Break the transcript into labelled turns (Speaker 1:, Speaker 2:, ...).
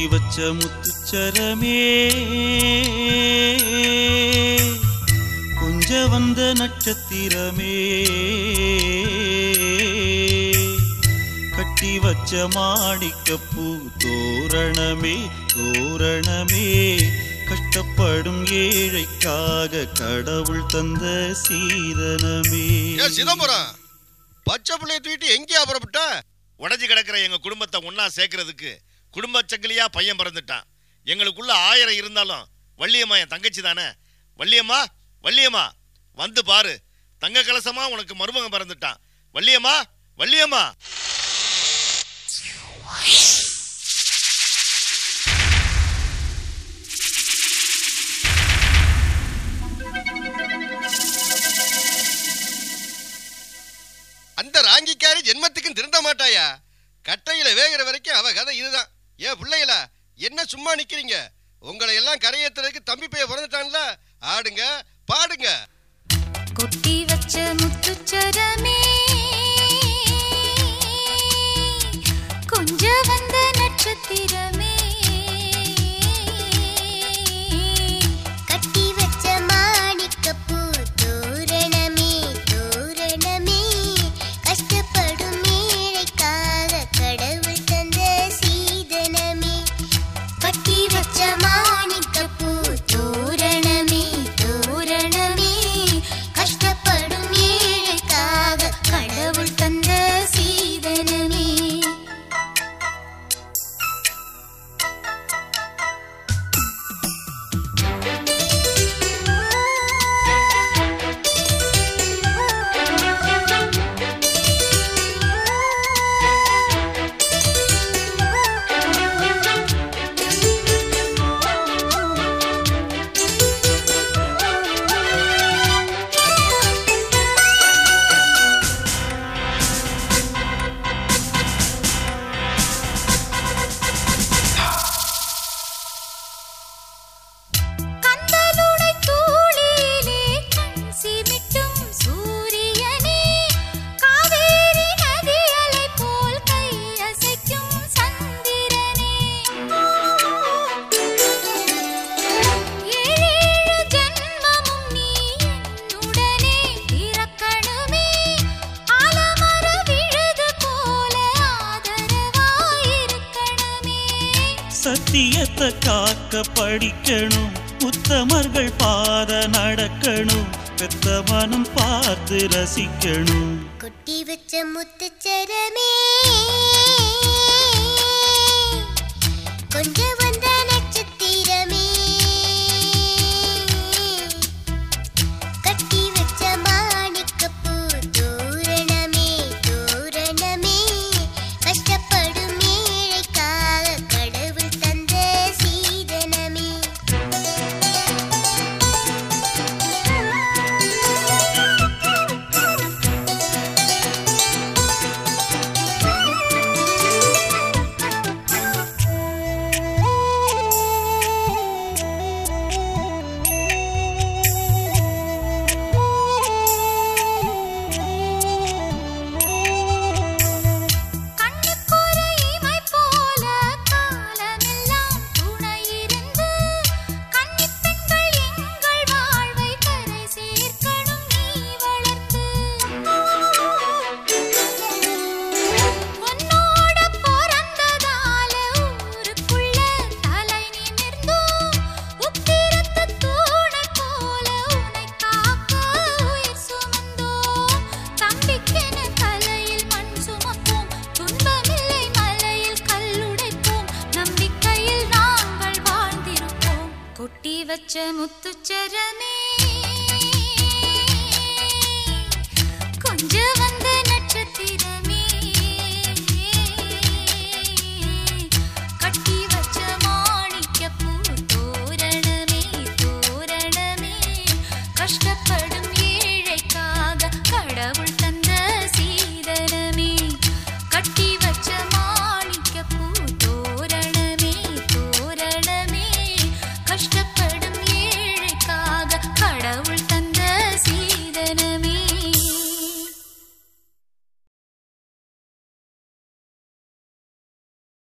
Speaker 1: வச்ச முத்துச்சரமே கொஞ்ச வந்த நட்சத்திரமே கட்டி வச்ச மாணிக்கப்பூ தோரணமே தோரணமே கஷ்டப்படும் ஏழைக்காக கடவுள் தந்த சீதனமே
Speaker 2: ஏ சிதம்பரம் பச்சை பிள்ளைய தூக்கிட்டு எங்கேயா புறப்பட்ட
Speaker 3: உடைஞ்சு கிடக்கிற எங்க குடும்பத்தை ஒண்ணா சேர்க்கறதுக்கு குடும்ப சங்கிலியா பையன் பிறந்துட்டான் எங்களுக்குள்ள ஆயிரம் இருந்தாலும் வள்ளியம்மா என் தங்கச்சி தானே வள்ளியம்மா வள்ளியம்மா வந்து பாரு தங்க கலசமா உனக்கு மருமகன் பிறந்துட்டான் வள்ளியம்மா வள்ளியம்மா
Speaker 2: அந்த ராங்கிக்காரி ஜென்மத்துக்கும் திருந்த மாட்டாயா கட்டையில வேகிற வரைக்கும் அவ கதை இதுதான் ஏன் பிள்ளைகளா என்ன சும்மா நிக்கிறீங்க உங்களை எல்லாம் கரையேத்துறதுக்கு தம்பி பைய பிறந்துட்டான்ல ஆடுங்க பாடுங்க
Speaker 4: கொட்டி வச்ச முத்துச்சரமே கொஞ்ச வந்த நட்சத்திரமே
Speaker 5: கட்டி வச்ச மாணிக்கப்பூ தோரணமே தோரணமே கஷ்டப்படும் ஏழைக்காக கடவுள் தந்த சீதனமே கட்டி வச்ச மாணிக்கப்பூ தோரணமே தோரணமே கஷ்டப்படும் ஏழைக்காக கடவுள் தந்த சீதனமே
Speaker 4: கந்தலுடை தூளிலே கண் சிமிட்டும் சூரியனே காவேரி நதி அலை போல் கை அசைக்கும் சந்திரனே ஏழேழு ஜன்மமும் நீ என்னுடனே பிறக்கணுமே ஆலமர விழுது போல ஆதரவாயிருக்கணுமே
Speaker 1: சத்தியத்தை காக்க படிக்கணும் உத்தமர்கள் பாத நடக்கணும் பெத்த மனம் பார்த்து ரசிக்கணும்
Speaker 5: கொட்டி வச்ச முத்துச்சரமே கொஞ்சம் வந்த நட்சத்திரமே கட்டி வச்ச மாணிக்கப்பூ தோரணமே தோரணமே கஷ்டப்படும் ஏழைக்காக கடவுள் தந்த சீதனமே
Speaker 4: கண்ணுக்கொரு இமை போல காலமெல்லாம் துணையிருந்து கன்னிப் பெண்கள் எங்கள் வாழ்வை கரை சேர்க்கணும் நீ வளர்த்து உன்னோட பிறந்ததால ஊருக்குள்ள தலை நிமிர்ந்தோம் உத்திரத்து தூணை போல உன்னை காக்க உயிர் சுமந்தோம் தம்பிக்கென தலையில் மண் சுமப்போம் துன்பமில்லை மலையில் கல்லுடைப்போம் நம்பிக்கையில் நாங்கள் வாழ்ந்திருப்போம் கொட்டி வச்ச முத்துச்சரமே